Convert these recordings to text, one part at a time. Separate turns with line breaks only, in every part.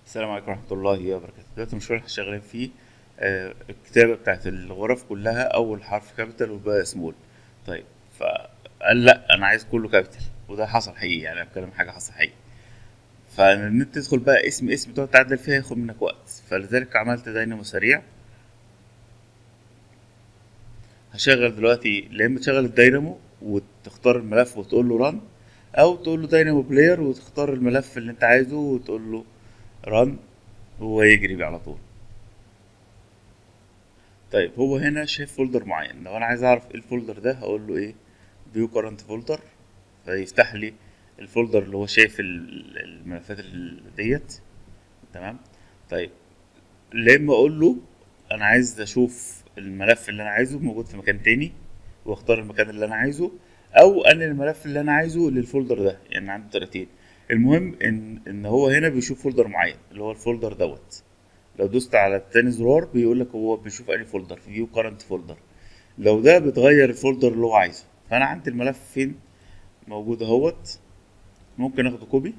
السلام عليكم ورحمة الله وبركاته دلوقتي المشروع اللي احنا شغالين فيه آه، الكتابة بتاعت الغرف كلها أول حرف كابيتال والباقي سمول طيب فقال لأ أنا عايز كله كابيتال وده حصل حقيقي يعني أنا بتكلم حاجة حصل حقيقي فإن أنت تدخل بقى اسم اسم تقعد تعدل فيها ياخد منك وقت فلذلك عملت داينامو سريع هشغل دلوقتي يا إما تشغل الداينامو وتختار الملف وتقول له ران أو تقول له داينامو بلاير وتختار الملف اللي أنت عايزه وتقول له ران وهو يجري بيه على طول طيب هو هنا شايف فولدر معين لو انا عايز اعرف ايه الفولدر ده هقول له ايه فيو كورنت فولدر فيفتح لي الفولدر اللي هو شايف ال- الملفات ال- ديت تمام طيب لا اما اقول له انا عايز اشوف الملف اللي انا عايزه موجود في مكان تاني واختار المكان اللي انا عايزه او انقل الملف اللي انا عايزه للفولدر ده يعني عنده طريقتين المهم ان ان هو هنا بيشوف فولدر معين اللي هو الفولدر دوت لو دوست على التاني زرار بيقول لك هو بيشوف انهي فولدر في فيو كارنت فولدر لو ده بتغير الفولدر اللي هو عايزه فانا عندي الملف فين موجود اهوت ممكن اخده كوبي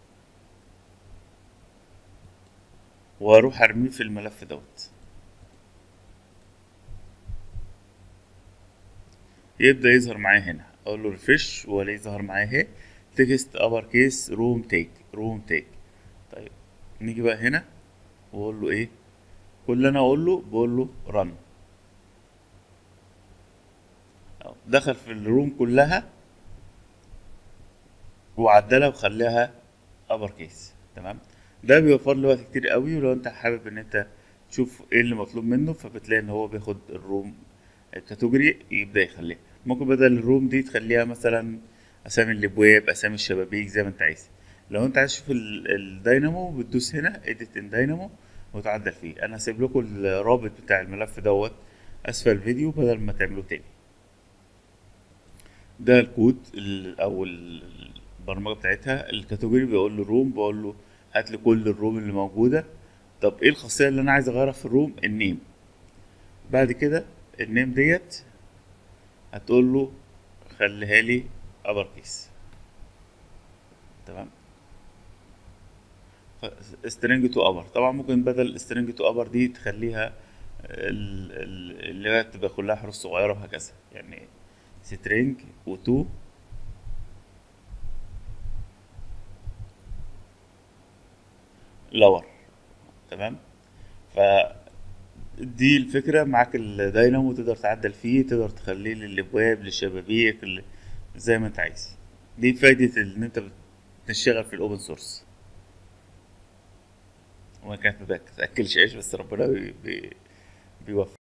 واروح ارميه في الملف دوت يبدا يظهر معايا هنا اقول له ريفرش ولا يظهر معايا اهي تكست ابر كيس روم تيك روم تيك طيب نيجي بقى هنا واقول له ايه كل اللي انا اقول له بقول له رن دخل في الروم كلها وعدلها وخليها ابر كيس تمام ده بيوفر لي وقت كتير قوي ولو انت حابب ان انت تشوف ايه اللي مطلوب منه فبتلاقي ان هو بياخد الروم الكاتيجوري يبدا يخليها ممكن بدل الروم دي تخليها مثلا اسامي الابواب اسامي الشبابيك زي ما انت عايز لو انت عايز تشوف ال- الداينامو بتدوس هنا اديت ان داينامو وتعدل فيه انا هسيب لكم الرابط بتاع الملف دوت اسفل الفيديو بدل ما تعملوه تاني ده الكود ال- او ال- البرمجه بتاعتها الكاتيجوري بيقول له روم بقول له هات لي كل الروم اللي موجوده طب ايه الخاصيه اللي انا عايز اغيرها في الروم النيم بعد كده النيم ديت هتقول له خليها لي ابر كيس تمام سترينج تو ابر طبعا ممكن بدل سترينج تو ابر دي تخليها ال- ال- اللي هي تبقى كلها حروف صغيره وهكذا يعني سترينج وتو لور تمام ف دي الفكرة معاك الداينامو تقدر تعدل فيه تقدر تخليه للابواب للشبابيك ل- زي ما انت عايز دي فايدة ان انت بتشتغل في الاوبن سورس وما كانت ما تاكلش عيش بس ربنا بي بي بيوفق